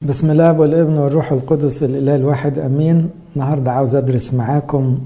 بسم الله والابن والروح القدس الإله الواحد أمين النهاردة عاوز أدرس معاكم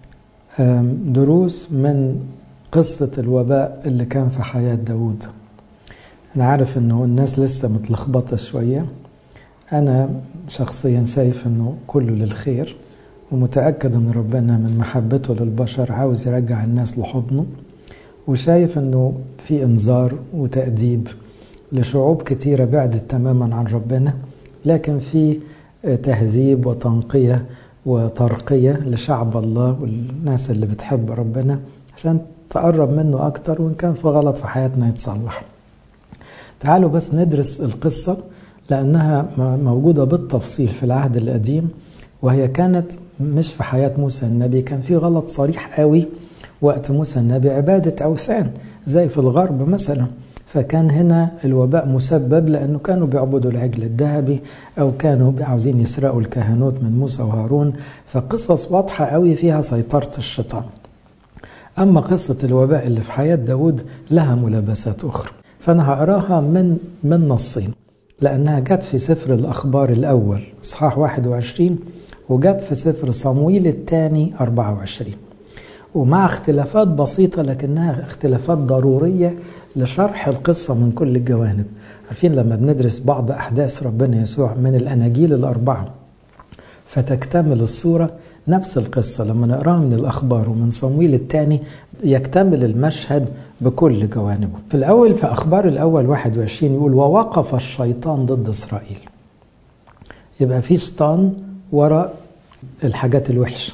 دروس من قصة الوباء اللي كان في حياة داود أنا عارف أنه الناس لسه متلخبطة شوية أنا شخصيا شايف أنه كله للخير ومتأكد أن ربنا من محبته للبشر عاوز يرجع الناس لحضنه وشايف أنه في إنذار وتأديب لشعوب كتيرة بعدت تماما عن ربنا لكن في تهذيب وتنقية وترقية لشعب الله والناس اللي بتحب ربنا عشان تقرب منه أكتر وإن كان في غلط في حياتنا يتصلح تعالوا بس ندرس القصة لأنها موجودة بالتفصيل في العهد القديم وهي كانت مش في حياة موسى النبي كان في غلط صريح قوي وقت موسى النبي عبادة أوثان زي في الغرب مثلا فكان هنا الوباء مسبب لأنه كانوا بيعبدوا العجل الذهبي أو كانوا عاوزين يسرقوا الكهنوت من موسى وهارون فقصص واضحة قوي فيها سيطرة الشيطان أما قصة الوباء اللي في حياة داود لها ملابسات أخرى فأنا هقراها من من نصين لأنها جت في سفر الأخبار الأول إصحاح 21 وجت في سفر صمويل الثاني 24 ومع اختلافات بسيطة لكنها اختلافات ضرورية لشرح القصة من كل الجوانب عارفين لما بندرس بعض أحداث ربنا يسوع من الأناجيل الأربعة فتكتمل الصورة نفس القصة لما نقراها من الأخبار ومن صمويل الثاني يكتمل المشهد بكل جوانبه في الأول في أخبار الأول 21 يقول ووقف الشيطان ضد إسرائيل يبقى في شيطان وراء الحاجات الوحشة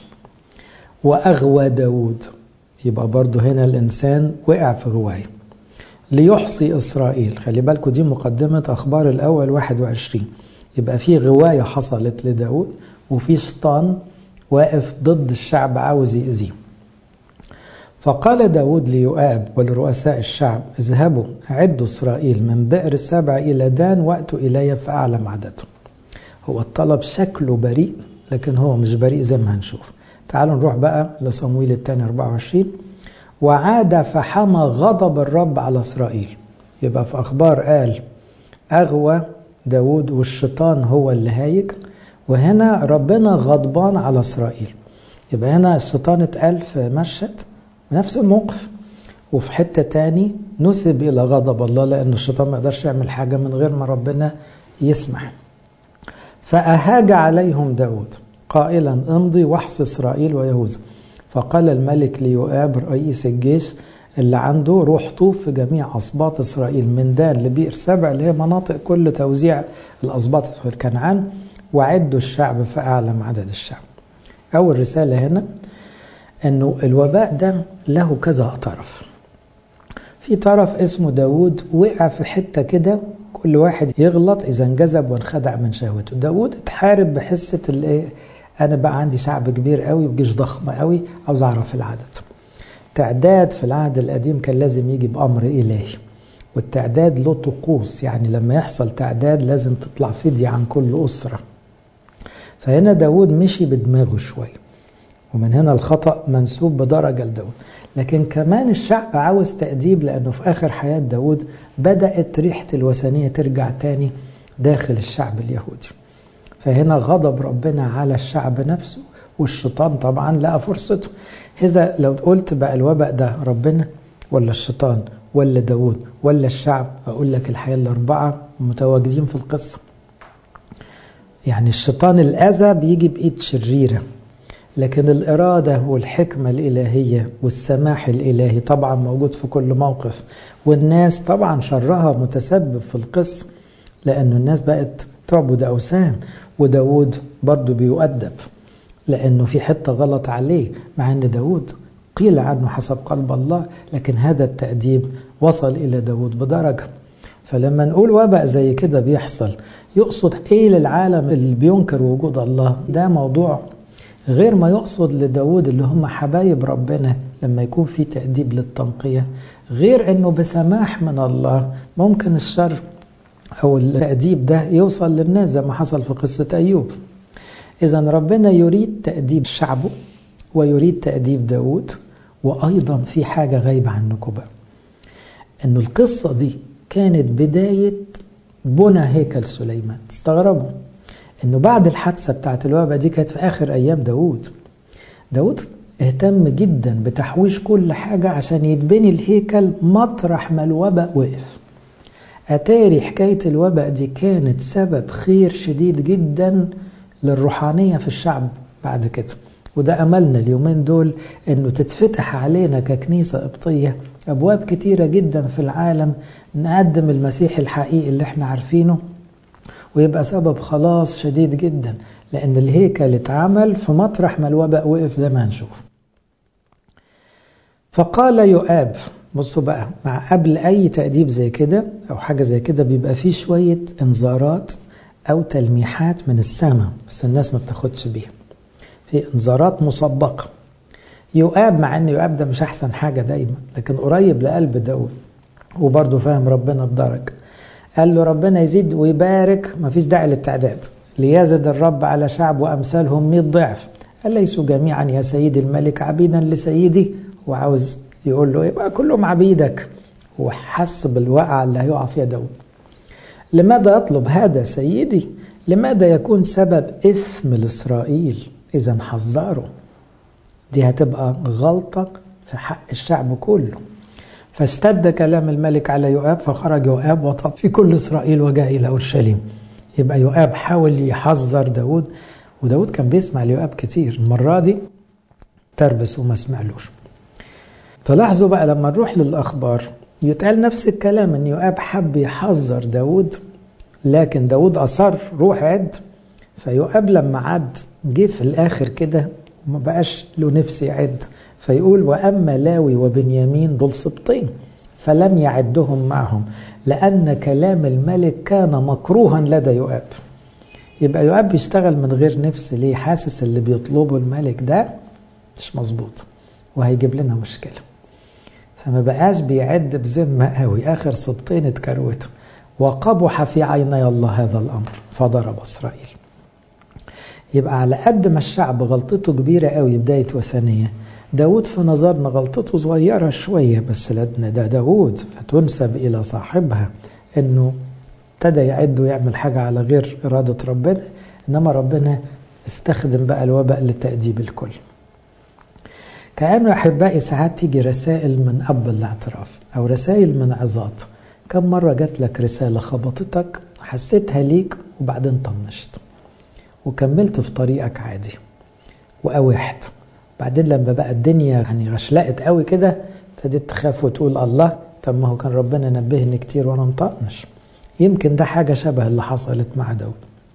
وأغوى داود يبقى برضو هنا الإنسان وقع في غواية ليحصي إسرائيل خلي بالكم دي مقدمة أخبار الأول 21 يبقى في غواية حصلت لداود وفي شيطان واقف ضد الشعب عاوز يأذيه فقال داود ليؤاب ولرؤساء الشعب اذهبوا عدوا إسرائيل من بئر سبع إلى دان وأتوا إلي فأعلم عددهم هو الطلب شكله بريء لكن هو مش بريء زي ما هنشوف تعالوا نروح بقى لصمويل الثاني 24 وعاد فحمى غضب الرب على إسرائيل يبقى في أخبار قال أغوى داود والشيطان هو اللي هايج وهنا ربنا غضبان على إسرائيل يبقى هنا الشيطان اتقال في مشهد نفس الموقف وفي حتة تاني نسب إلى غضب الله لأن الشيطان ما يقدرش يعمل حاجة من غير ما ربنا يسمح فأهاج عليهم داود قائلا امضي واحص إسرائيل ويهوذا فقال الملك ليؤاب رئيس الجيش اللي عنده روح طوف في جميع أسباط إسرائيل من دان لبئر سبع اللي هي مناطق كل توزيع الأسباط في كنعان وعدوا الشعب فأعلم عدد الشعب أول رسالة هنا أنه الوباء ده له كذا طرف في طرف اسمه داود وقع في حتة كده كل واحد يغلط إذا انجذب وانخدع من شهوته داود اتحارب بحسة الايه أنا بقى عندي شعب كبير قوي وجيش ضخم قوي عاوز أعرف العدد تعداد في العهد القديم كان لازم يجي بأمر إلهي والتعداد له طقوس يعني لما يحصل تعداد لازم تطلع فدية عن كل أسرة فهنا داود مشي بدماغه شوية ومن هنا الخطأ منسوب بدرجة لداود لكن كمان الشعب عاوز تأديب لأنه في آخر حياة داود بدأت ريحة الوثنية ترجع تاني داخل الشعب اليهودي فهنا غضب ربنا على الشعب نفسه والشيطان طبعا لقى فرصته إذا لو قلت بقى الوباء ده ربنا ولا الشيطان ولا داود ولا الشعب أقول لك الحياة الأربعة متواجدين في القصة يعني الشيطان الأذى بيجي بإيد شريرة لكن الإرادة والحكمة الإلهية والسماح الإلهي طبعا موجود في كل موقف والناس طبعا شرها متسبب في القصة لأن الناس بقت تعبد أوثان وداود برضه بيؤدب لأنه في حتة غلط عليه مع أن داود قيل عنه حسب قلب الله لكن هذا التأديب وصل إلى داود بدرجة فلما نقول وباء زي كده بيحصل يقصد إيه للعالم اللي بينكر وجود الله ده موضوع غير ما يقصد لداود اللي هم حبايب ربنا لما يكون في تأديب للتنقية غير أنه بسماح من الله ممكن الشر أو التأديب ده يوصل للناس زي ما حصل في قصة أيوب إذا ربنا يريد تأديب شعبه ويريد تأديب داود وأيضا في حاجة غايبة عنكم بقى أن القصة دي كانت بداية بنى هيكل سليمان استغربوا انه بعد الحادثة بتاعت الوباء دي كانت في اخر ايام داود داود اهتم جدا بتحويش كل حاجة عشان يتبني الهيكل مطرح ما الوباء وقف أتاري حكاية الوباء دي كانت سبب خير شديد جدا للروحانية في الشعب بعد كده وده أملنا اليومين دول أنه تتفتح علينا ككنيسة قبطية أبواب كتيرة جدا في العالم نقدم المسيح الحقيقي اللي احنا عارفينه ويبقى سبب خلاص شديد جدا لأن الهيكل اتعمل في مطرح ما الوباء وقف زي ما هنشوف فقال يؤاب بصوا بقى مع قبل أي تأديب زي كده أو حاجة زي كده بيبقى فيه شوية إنذارات أو تلميحات من السماء بس الناس ما بتاخدش بيها في إنذارات مسبقة يؤاب مع أن يؤاب ده مش أحسن حاجة دايما لكن قريب لقلب داود وبرضه فاهم ربنا بدرجة قال له ربنا يزيد ويبارك ما فيش داعي للتعداد ليزد الرب على شعب وأمثالهم 100 ضعف أليسوا جميعا يا سيدي الملك عبيدا لسيدي وعاوز يقول له يبقى كلهم عبيدك وحس بالوقعة اللي هيقع فيها داود لماذا يطلب هذا سيدي لماذا يكون سبب اسم لإسرائيل إذا حذره دي هتبقى غلطة في حق الشعب كله فاشتد كلام الملك على يؤاب فخرج يؤاب وطب في كل إسرائيل وجاء إلى أورشليم يبقى يؤاب حاول يحذر داود وداود كان بيسمع ليؤاب كتير المرة دي تربس وما سمعلوش تلاحظوا بقى لما نروح للأخبار يتقال نفس الكلام ان يؤاب حب يحذر داود لكن داود أصر روح عد فيؤاب لما عد جه في الآخر كده وما بقاش له نفس يعد فيقول وأما لاوي وبنيامين دول سبطين فلم يعدهم معهم لأن كلام الملك كان مكروها لدى يؤاب يبقى يؤاب بيشتغل من غير نفس ليه حاسس اللي بيطلبه الملك ده مش مظبوط وهيجيب لنا مشكلة فما بقاش بيعد بذمة قوي آخر سبطين اتكروته وقبح في عيني الله هذا الأمر فضرب إسرائيل يبقى على قد ما الشعب غلطته كبيرة قوي بداية وثنية داود في نظرنا غلطته صغيرة شوية بس لدنا ده داود فتنسب إلى صاحبها أنه ابتدى يعد ويعمل حاجة على غير إرادة ربنا إنما ربنا استخدم بقى الوباء لتأديب الكل كأنه أحبائي ساعات تيجي رسائل من أب الاعتراف أو رسائل من عظات كم مرة جات لك رسالة خبطتك حسيتها ليك وبعدين طنشت وكملت في طريقك عادي وأوحت بعدين لما بقى الدنيا يعني غشلقت قوي كده ابتديت تخاف وتقول الله طب ما هو كان ربنا نبهني كتير وانا مطنش يمكن ده حاجة شبه اللي حصلت مع داود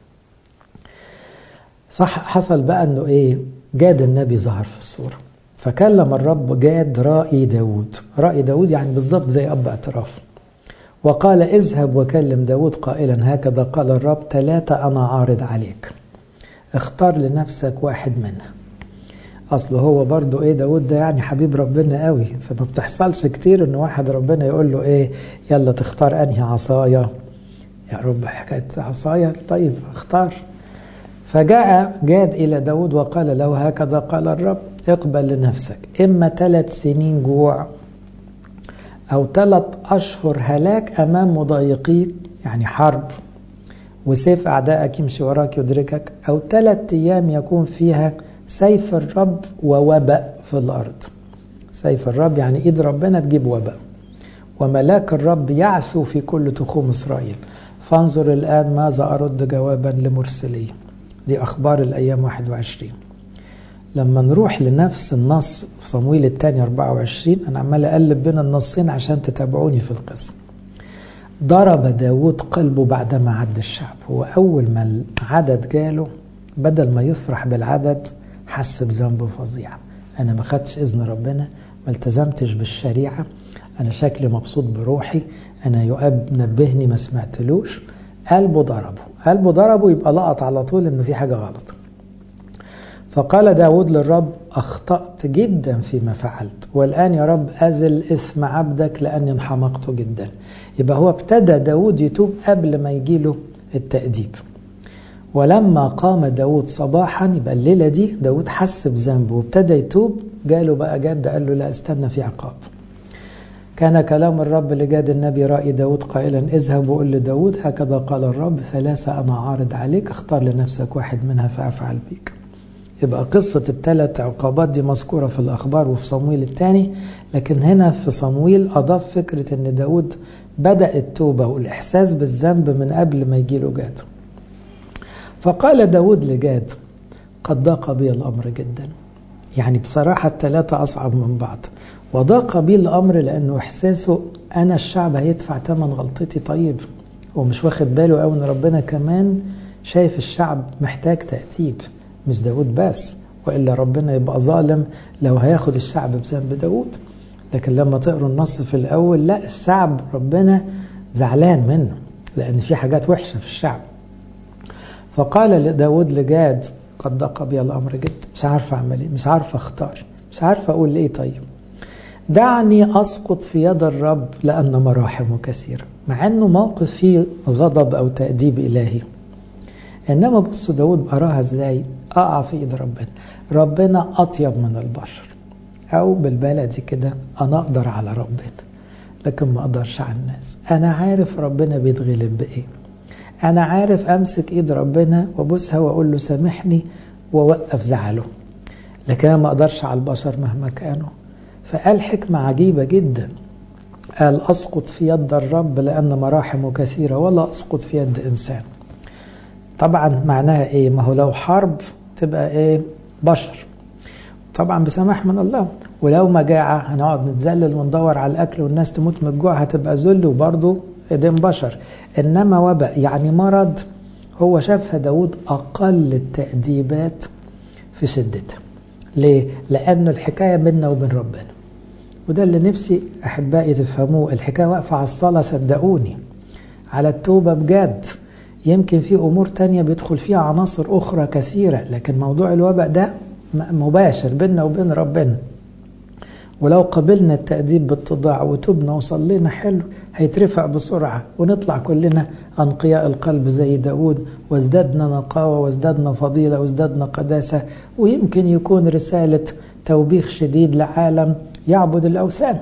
صح حصل بقى انه ايه جاد النبي ظهر في الصورة فكلم الرب جاد رائي داود رائي داود يعني بالظبط زي أب اعتراف وقال اذهب وكلم داود قائلا هكذا قال الرب ثلاثة أنا عارض عليك اختار لنفسك واحد منها أصل هو برضو إيه داود ده يعني حبيب ربنا قوي فما بتحصلش كتير إن واحد ربنا يقول له إيه يلا تختار أنهي عصايا يا رب حكاية عصايا طيب اختار فجاء جاد إلى داود وقال له هكذا قال الرب اقبل لنفسك إما ثلاث سنين جوع أو ثلاث أشهر هلاك أمام مضايقيك يعني حرب وسيف أعدائك يمشي وراك يدركك أو ثلاث أيام يكون فيها سيف الرب ووباء في الأرض سيف الرب يعني إيد ربنا تجيب وباء وملاك الرب يعثو في كل تخوم إسرائيل فانظر الآن ماذا أرد جوابا لمرسليه دي أخبار الأيام 21 لما نروح لنفس النص في صمويل الثاني 24 أنا عمال أقلب بين النصين عشان تتابعوني في القصة ضرب داود قلبه بعدما عد الشعب هو أول ما العدد جاله بدل ما يفرح بالعدد حس بذنب فظيع أنا ما خدتش إذن ربنا ما التزمتش بالشريعة أنا شكلي مبسوط بروحي أنا يؤاب نبهني ما سمعتلوش قلبه ضربه قلبه ضربه يبقى لقط على طول إنه في حاجة غلط فقال داود للرب أخطأت جدا فيما فعلت والآن يا رب أزل اسم عبدك لأني انحمقت جدا يبقى هو ابتدى داود يتوب قبل ما يجيله التأديب ولما قام داود صباحا يبقى الليلة دي داود حس بذنبه وابتدى يتوب جاله بقى جد قال له لا استنى في عقاب كان كلام الرب لجاد النبي رأي داود قائلا اذهب وقل لداود هكذا قال الرب ثلاثة أنا عارض عليك اختار لنفسك واحد منها فأفعل بيك يبقى قصة الثلاث عقابات دي مذكورة في الأخبار وفي صمويل الثاني لكن هنا في صمويل أضاف فكرة أن داود بدأ التوبة والإحساس بالذنب من قبل ما يجيله جاد فقال داود لجاد قد ضاق بي الأمر جدا يعني بصراحة الثلاثة أصعب من بعض وضاق بي الأمر لأنه إحساسه أنا الشعب هيدفع ثمن غلطتي طيب ومش واخد باله أو أن ربنا كمان شايف الشعب محتاج تأديب مش داود بس وإلا ربنا يبقى ظالم لو هياخد الشعب بذنب داود لكن لما تقروا النص في الأول لا الشعب ربنا زعلان منه لأن في حاجات وحشة في الشعب فقال لداود لجاد قد ضاق بي الأمر جدا مش عارف أعمل إيه مش عارف أختار مش عارف أقول إيه طيب دعني أسقط في يد الرب لأن مراحمه كثيرة مع أنه موقف فيه غضب أو تأديب إلهي إنما بصوا داود أراها إزاي أقع في إيد ربنا ربنا أطيب من البشر أو بالبلدي كده أنا أقدر على ربنا لكن ما أقدرش على الناس أنا عارف ربنا بيتغلب بإيه أنا عارف أمسك إيد ربنا وأبوسها وأقول له سامحني وأوقف زعله لكن أنا ما أقدرش على البشر مهما كانوا فقال حكمة عجيبة جدا قال أسقط في يد الرب لأن مراحمه كثيرة ولا أسقط في يد إنسان طبعا معناها إيه ما هو لو حرب تبقى إيه بشر طبعا بسماح من الله ولو مجاعة هنقعد نتذلل وندور على الأكل والناس تموت من الجوع هتبقى ذل وبرضه ايدين بشر إنما وباء يعني مرض هو شافها داود أقل التأديبات في شدتها ليه؟ لأنه الحكاية بيننا وبين ربنا وده اللي نفسي أحبائي تفهموه الحكاية واقفة على الصلاة صدقوني على التوبة بجد يمكن في أمور تانية بيدخل فيها عناصر أخرى كثيرة لكن موضوع الوباء ده مباشر بيننا وبين ربنا ولو قبلنا التأديب باتضاع وتبنا وصلينا حلو هيترفع بسرعة ونطلع كلنا أنقياء القلب زي داود وازدادنا نقاوة وازدادنا فضيلة وازدادنا قداسة ويمكن يكون رسالة توبيخ شديد لعالم يعبد الأوثان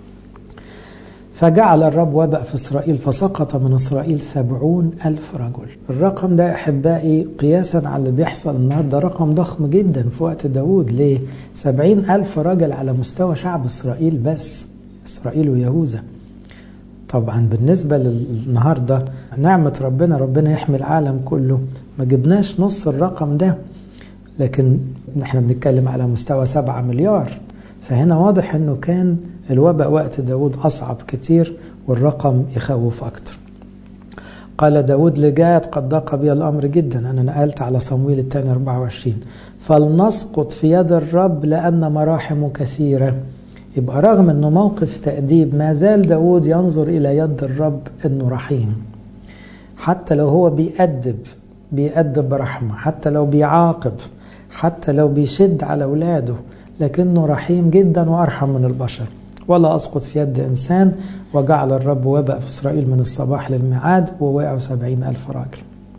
فجعل الرب وباء في إسرائيل فسقط من إسرائيل سبعون ألف رجل الرقم ده أحبائي قياسا على اللي بيحصل النهاردة رقم ضخم جدا في وقت داود ليه سبعين ألف رجل على مستوى شعب إسرائيل بس إسرائيل ويهوذا طبعا بالنسبة للنهاردة نعمة ربنا ربنا يحمي العالم كله ما جبناش نص الرقم ده لكن احنا بنتكلم على مستوى سبعة مليار فهنا واضح انه كان الوباء وقت داود أصعب كتير والرقم يخوف أكتر قال داود لجاد قد ضاق بي الأمر جدا أنا نقلت على صمويل الثاني 24 فلنسقط في يد الرب لأن مراحمه كثيرة يبقى رغم أنه موقف تأديب ما زال داود ينظر إلى يد الرب أنه رحيم حتى لو هو بيأدب بيأدب برحمة حتى لو بيعاقب حتى لو بيشد على أولاده لكنه رحيم جدا وأرحم من البشر ولا أسقط في يد إنسان وجعل الرب وباء في إسرائيل من الصباح للميعاد ووقعوا سبعين ألف راجل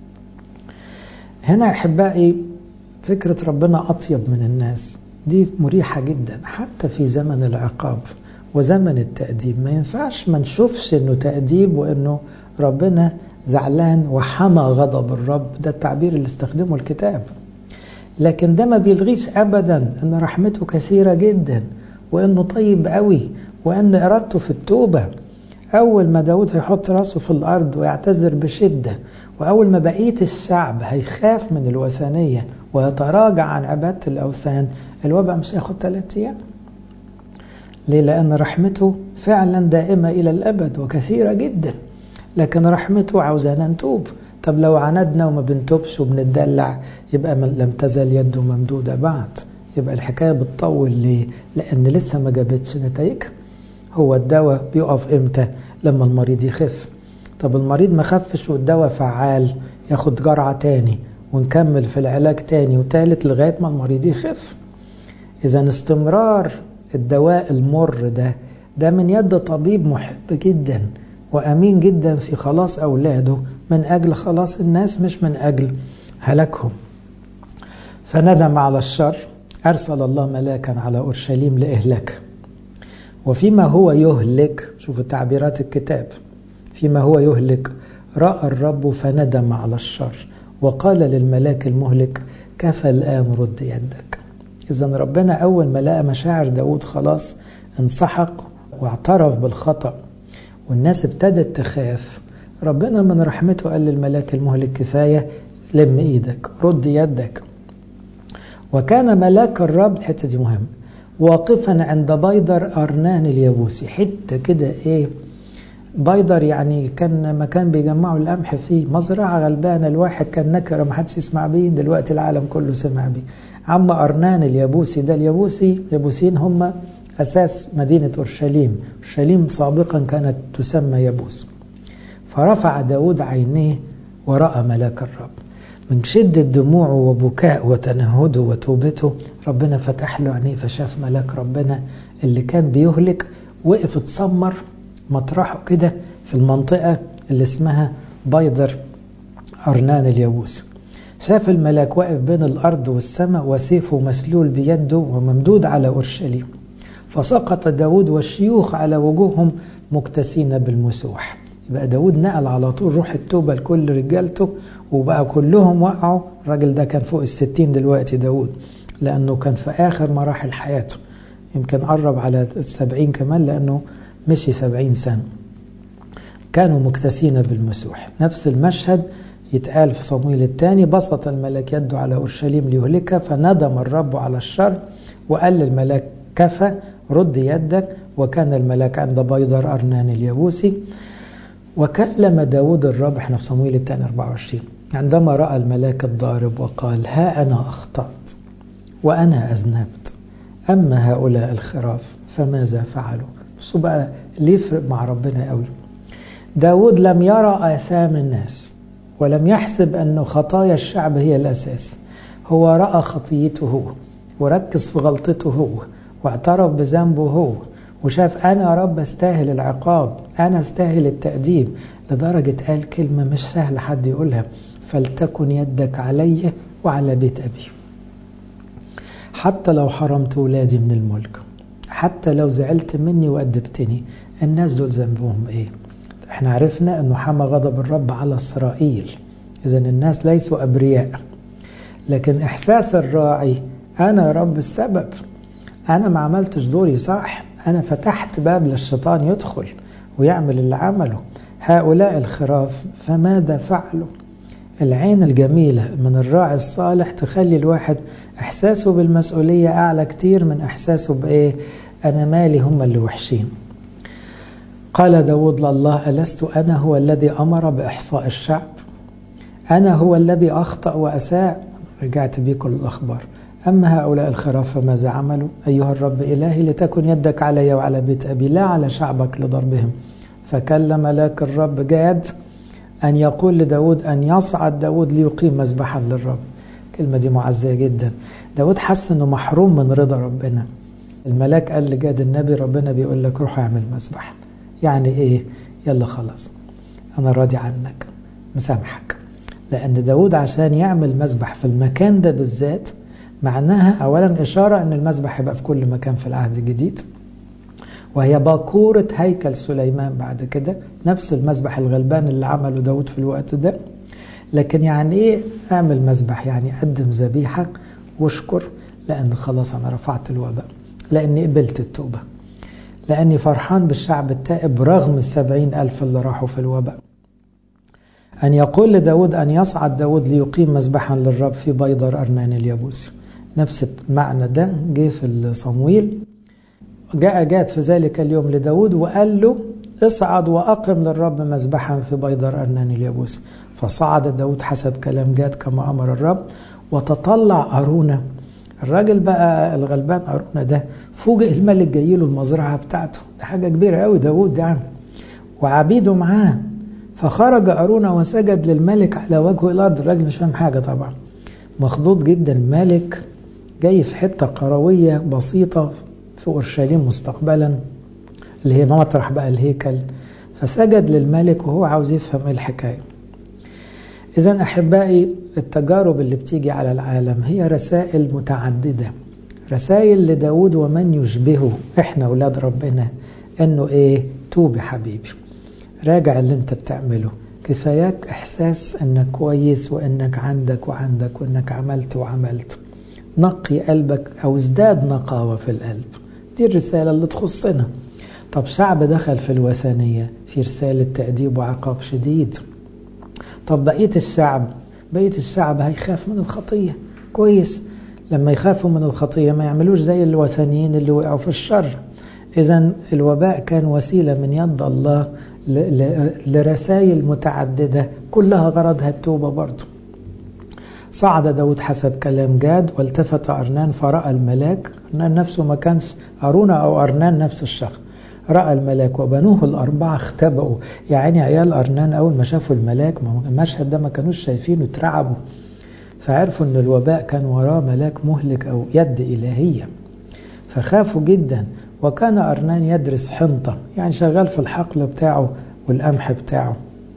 هنا أحبائي فكرة ربنا أطيب من الناس دي مريحة جدا حتى في زمن العقاب وزمن التأديب ما ينفعش ما نشوفش أنه تأديب وأنه ربنا زعلان وحمى غضب الرب ده التعبير اللي استخدمه الكتاب لكن ده ما بيلغيش أبدا أن رحمته كثيرة جدا وأنه طيب قوي وأن إرادته في التوبة أول ما داود هيحط راسه في الأرض ويعتذر بشدة وأول ما بقية الشعب هيخاف من الوثنية ويتراجع عن عبادة الأوثان الوباء مش هياخد ثلاثة أيام ليه؟ لأن رحمته فعلا دائمة إلى الأبد وكثيرة جدا لكن رحمته عاوزانا نتوب طب لو عندنا وما بنتوبش وبنتدلع يبقى لم تزل يده ممدودة بعد يبقى الحكاية بتطول ليه؟ لأن لسه ما جابتش نتائج هو الدواء بيقف إمتى؟ لما المريض يخف طب المريض ما خفش والدواء فعال ياخد جرعة تاني ونكمل في العلاج تاني وتالت لغاية ما المريض يخف إذا استمرار الدواء المر ده ده من يد طبيب محب جدا وأمين جدا في خلاص أولاده من أجل خلاص الناس مش من أجل هلكهم فندم على الشر أرسل الله ملاكا على أورشليم لإهلاك وفيما هو يهلك شوفوا تعبيرات الكتاب فيما هو يهلك رأى الرب فندم على الشر وقال للملاك المهلك كفى الآن رد يدك إذا ربنا أول ما لقى مشاعر داود خلاص انسحق واعترف بالخطأ والناس ابتدت تخاف ربنا من رحمته قال للملاك المهلك كفاية لم إيدك رد يدك وكان ملاك الرب الحتة دي مهم واقفا عند بيدر أرنان اليابوسي حتة كده إيه بيدر يعني كان مكان بيجمعوا القمح فيه مزرعة غلبانة الواحد كان نكرة ما حدش يسمع بيه دلوقتي العالم كله سمع بيه عم أرنان اليابوسي ده اليابوسي يابوسيين هم أساس مدينة أورشليم أورشليم سابقا كانت تسمى يابوس فرفع داود عينيه ورأى ملاك الرب من شدة دموعه وبكاء وتنهده وتوبته ربنا فتح له عينيه فشاف ملاك ربنا اللي كان بيهلك وقف اتسمر مطرحه كده في المنطقة اللي اسمها بيدر أرنان اليابوس شاف الملاك واقف بين الأرض والسماء وسيفه مسلول بيده وممدود على أورشليم فسقط داود والشيوخ على وجوههم مكتسين بالمسوح يبقى داود نقل على طول روح التوبة لكل رجالته وبقى كلهم وقعوا الراجل ده كان فوق الستين دلوقتي داود لأنه كان في آخر مراحل حياته يمكن قرب على السبعين كمان لأنه مشي سبعين سنة كانوا مكتسين بالمسوح نفس المشهد يتقال في صمويل الثاني بسط الملك يده على أورشليم ليهلكها فندم الرب على الشر وقال للملاك كفى رد يدك وكان الملاك عند بيضر أرنان اليابوسي وكلم داود الرب احنا في صمويل الثاني 24 عندما رأى الملاك الضارب وقال ها أنا أخطأت وأنا أذنبت أما هؤلاء الخراف فماذا فعلوا بصوا بقى ليه يفرق مع ربنا قوي داود لم يرى آثام الناس ولم يحسب أن خطايا الشعب هي الأساس هو رأى خطيته هو وركز في غلطته هو واعترف بذنبه هو وشاف أنا يا رب استاهل العقاب أنا استاهل التأديب لدرجة قال كلمة مش سهل حد يقولها فلتكن يدك علي وعلى بيت أبي حتى لو حرمت ولادي من الملك حتى لو زعلت مني وأدبتني الناس دول ذنبهم إيه احنا عرفنا أنه حمى غضب الرب على إسرائيل إذا الناس ليسوا أبرياء لكن إحساس الراعي أنا يا رب السبب أنا ما عملتش دوري صح أنا فتحت باب للشيطان يدخل ويعمل اللي عمله هؤلاء الخراف فماذا فعلوا العين الجميلة من الراعي الصالح تخلي الواحد إحساسه بالمسؤولية أعلى كتير من إحساسه بإيه أنا مالي هم اللي وحشين قال داود لله ألست أنا هو الذي أمر بإحصاء الشعب أنا هو الذي أخطأ وأساء رجعت بيه كل الأخبار أما هؤلاء الخراف فماذا عملوا أيها الرب إلهي لتكن يدك علي وعلى بيت أبي لا على شعبك لضربهم فكلم ملاك الرب جاد أن يقول لداود أن يصعد داود ليقيم مذبحا للرب الكلمة دي معزية جدا داود حس أنه محروم من رضا ربنا الملاك قال لجاد النبي ربنا بيقول لك روح اعمل مذبح يعني ايه يلا خلاص انا راضي عنك مسامحك لان داود عشان يعمل مذبح في المكان ده بالذات معناها اولا اشاره ان المذبح يبقى في كل مكان في العهد الجديد وهي باكورة هيكل سليمان بعد كده نفس المذبح الغلبان اللي عمله داود في الوقت ده لكن يعني ايه اعمل مذبح يعني قدم ذبيحة واشكر لان خلاص انا رفعت الوباء لاني قبلت التوبة لاني فرحان بالشعب التائب رغم السبعين الف اللي راحوا في الوباء أن يقول لداود أن يصعد داود ليقيم مذبحا للرب في بيضر أرنان اليابوسي نفس المعنى ده جه في صمويل جاء جاد في ذلك اليوم لداود وقال له اصعد وأقم للرب مذبحا في بيضر أرنان اليابوسي فصعد داود حسب كلام جاد كما أمر الرب وتطلع أرونا الراجل بقى الغلبان أرونا ده فوجئ الملك جاي له المزرعة بتاعته ده حاجة كبيرة قوي داود يعني وعبيده معاه فخرج أرونا وسجد للملك على وجه الأرض الراجل مش فاهم حاجة طبعا مخضوض جدا الملك جاي في حتة قروية بسيطة في أورشليم مستقبلا اللي هي مطرح بقى الهيكل فسجد للملك وهو عاوز يفهم ايه الحكاية إذا أحبائي التجارب اللي بتيجي على العالم هي رسائل متعددة رسائل لداود ومن يشبهه احنا اولاد ربنا انه ايه توب يا حبيبي راجع اللي انت بتعمله كفاياك احساس انك كويس وانك عندك وعندك وانك عملت وعملت نقي قلبك او ازداد نقاوة في القلب دي الرسالة اللي تخصنا طب شعب دخل في الوثنية في رسالة تأديب وعقاب شديد طب بقية الشعب بقية الشعب هيخاف من الخطية كويس لما يخافوا من الخطية ما يعملوش زي الوثنيين اللي وقعوا في الشر إذا الوباء كان وسيلة من يد الله لرسائل متعددة كلها غرضها التوبة برضه صعد داود حسب كلام جاد والتفت أرنان فرأى الملاك أرنان نفسه ما كانش أرونا أو أرنان نفس الشخص رأى الملاك وبنوه الأربعة اختبأوا يعني عيال أرنان أول ما شافوا الملاك المشهد ده ما كانوش شايفينه اترعبوا فعرفوا أن الوباء كان وراه ملاك مهلك أو يد إلهية فخافوا جدا وكان أرنان يدرس حنطة يعني شغال في الحقل بتاعه والقمح بتاعه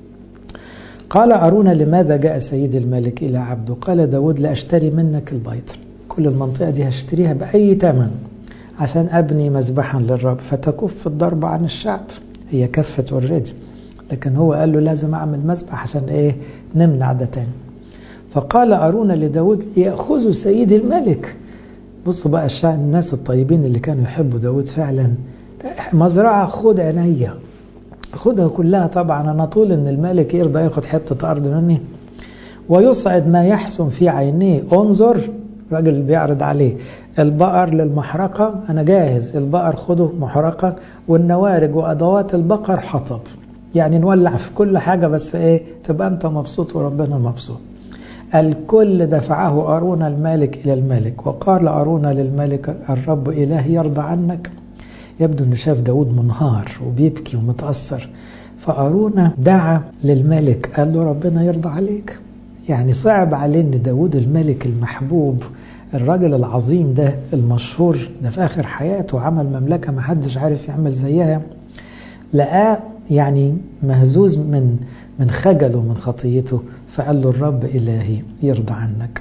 قال أرون لماذا جاء سيد الملك إلى عبده قال داود لأشتري منك البيض كل المنطقة دي هشتريها بأي ثمن عشان أبني مذبحا للرب فتكف الضرب عن الشعب هي كفت اوريدي لكن هو قال له لازم أعمل مذبح عشان إيه نمنع ده تاني فقال أرون لداود يأخذ سيد الملك بصوا بقى الشعب الناس الطيبين اللي كانوا يحبوا داود فعلا مزرعة خد عينيا خدها كلها طبعا أنا طول إن الملك يرضى ياخد حتة أرض مني ويصعد ما يحسن في عينيه انظر راجل بيعرض عليه البقر للمحرقة أنا جاهز البقر خده محرقة والنوارج وأدوات البقر حطب يعني نولع في كل حاجة بس إيه تبقى أنت مبسوط وربنا مبسوط الكل دفعه أرون المالك إلى الملك وقال أرون للملك الرب إله يرضى عنك يبدو أنه شاف داود منهار وبيبكي ومتأثر فأرونا دعا للملك قال له ربنا يرضى عليك يعني صعب عليه أن داود الملك المحبوب الراجل العظيم ده المشهور ده في آخر حياته عمل مملكة ما حدش عارف يعمل زيها لقاه يعني مهزوز من من خجله من خطيته فقال له الرب إلهي يرضى عنك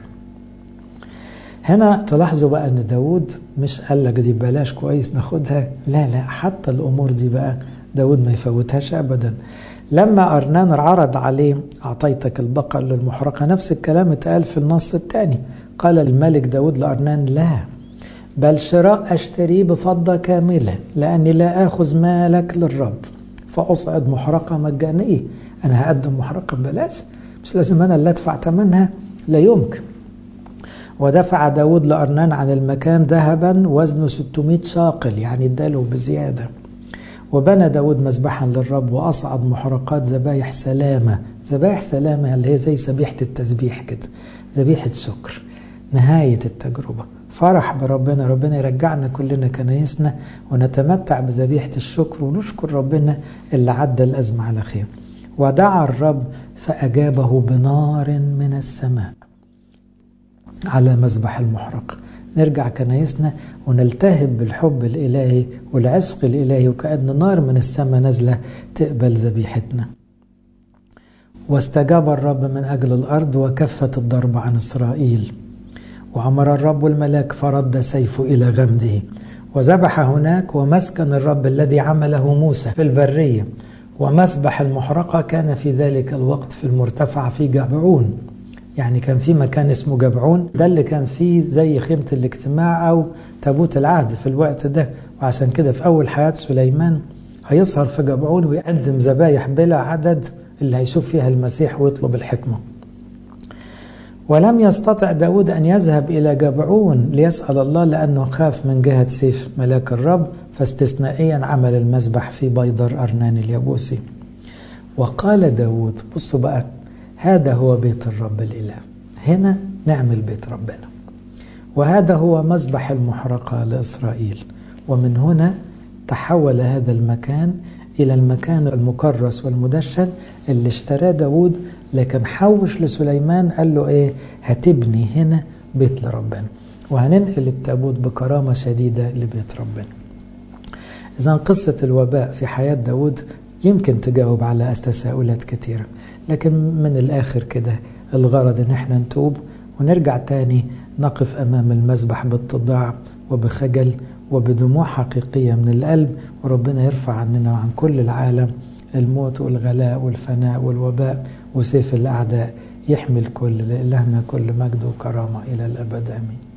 هنا تلاحظوا بقى ان داود مش قال لك دي بلاش كويس ناخدها لا لا حتى الامور دي بقى داود ما يفوتهاش ابدا لما ارنان عرض عليه اعطيتك البقر للمحرقه نفس الكلام اتقال في النص الثاني قال الملك داود لارنان لا بل شراء اشتريه بفضه كامله لاني لا اخذ مالك للرب فاصعد محرقه مجانيه انا هقدم محرقه ببلاش مش لازم انا اللي ادفع ثمنها لا يمكن ودفع داود لأرنان عن المكان ذهبا وزنه 600 شاقل يعني اداله بزيادة وبنى داود مذبحا للرب وأصعد محرقات ذبايح سلامة ذبايح سلامة اللي هي زي ذبيحة التسبيح كده ذبيحة شكر نهاية التجربة فرح بربنا ربنا يرجعنا كلنا كنايسنا ونتمتع بذبيحة الشكر ونشكر ربنا اللي عدى الأزمة على خير ودعا الرب فأجابه بنار من السماء على مذبح المحرق نرجع كنايسنا ونلتهب بالحب الإلهي والعشق الإلهي وكأن نار من السماء نازلة تقبل ذبيحتنا واستجاب الرب من أجل الأرض وكفت الضرب عن إسرائيل وأمر الرب الملاك فرد سيفه إلى غمده وذبح هناك ومسكن الرب الذي عمله موسى في البرية ومسبح المحرقة كان في ذلك الوقت في المرتفع في جبعون يعني كان في مكان اسمه جبعون ده اللي كان فيه زي خيمة الاجتماع أو تابوت العهد في الوقت ده وعشان كده في أول حياة سليمان هيسهر في جبعون ويقدم ذبايح بلا عدد اللي هيشوف فيها المسيح ويطلب الحكمة ولم يستطع داود أن يذهب إلى جبعون ليسأل الله لأنه خاف من جهة سيف ملاك الرب فاستثنائيا عمل المذبح في بيضر أرنان اليبوسي وقال داود بصوا بقى هذا هو بيت الرب الإله هنا نعمل بيت ربنا وهذا هو مذبح المحرقة لإسرائيل ومن هنا تحول هذا المكان إلى المكان المكرس والمدشن اللي اشتراه داود لكن حوش لسليمان قال له إيه هتبني هنا بيت لربنا وهننقل التابوت بكرامة شديدة لبيت ربنا إذا قصة الوباء في حياة داود يمكن تجاوب على تساؤلات كثيرة لكن من الآخر كده الغرض إن احنا نتوب ونرجع تاني نقف أمام المذبح باتضاع وبخجل وبدموع حقيقية من القلب وربنا يرفع عننا وعن كل العالم الموت والغلاء والفناء والوباء وسيف الأعداء يحمي الكل لإلهنا كل مجد وكرامة إلى الأبد آمين